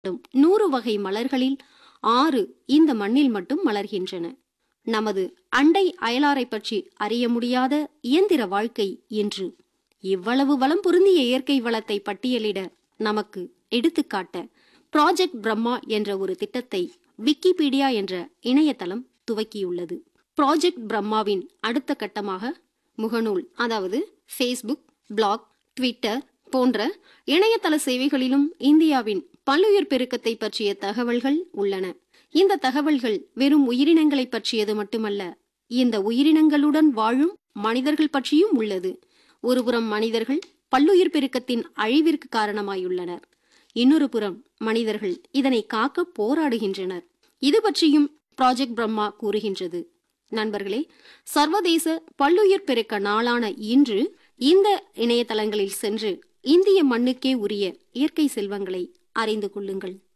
நூறு வகை மலர்களில் ஆறு இந்த மண்ணில் மட்டும் மலர்கின்றன நமது அண்டை அயலாரை பற்றி அறிய முடியாத இயந்திர வாழ்க்கை என்று இவ்வளவு வளம் பொருந்திய இயற்கை வளத்தை பட்டியலிட நமக்கு எடுத்துக்காட்ட ப்ராஜெக்ட் பிரம்மா என்ற ஒரு திட்டத்தை விக்கிபீடியா என்ற இணையதளம் துவக்கியுள்ளது ப்ராஜெக்ட் பிரம்மாவின் அடுத்த கட்டமாக முகநூல் அதாவது ஃபேஸ்புக் பிளாக் ட்விட்டர் போன்ற இணையதள சேவைகளிலும் இந்தியாவின் பல்லுயிர் பெருக்கத்தை பற்றிய தகவல்கள் உள்ளன இந்த தகவல்கள் வெறும் உயிரினங்களை பற்றியது மட்டுமல்ல இந்த உயிரினங்களுடன் வாழும் மனிதர்கள் பற்றியும் உள்ளது ஒருபுறம் மனிதர்கள் பல்லுயிர் பெருக்கத்தின் அழிவிற்கு காரணமாயுள்ளனர் இன்னொரு புறம் மனிதர்கள் இதனை காக்க போராடுகின்றனர் இது பற்றியும் ப்ராஜெக்ட் பிரம்மா கூறுகின்றது நண்பர்களே சர்வதேச பல்லுயிர் பெருக்க நாளான இன்று இந்த இணையதளங்களில் சென்று இந்திய மண்ணுக்கே உரிய இயற்கை செல்வங்களை அறிந்து கொள்ளுங்கள்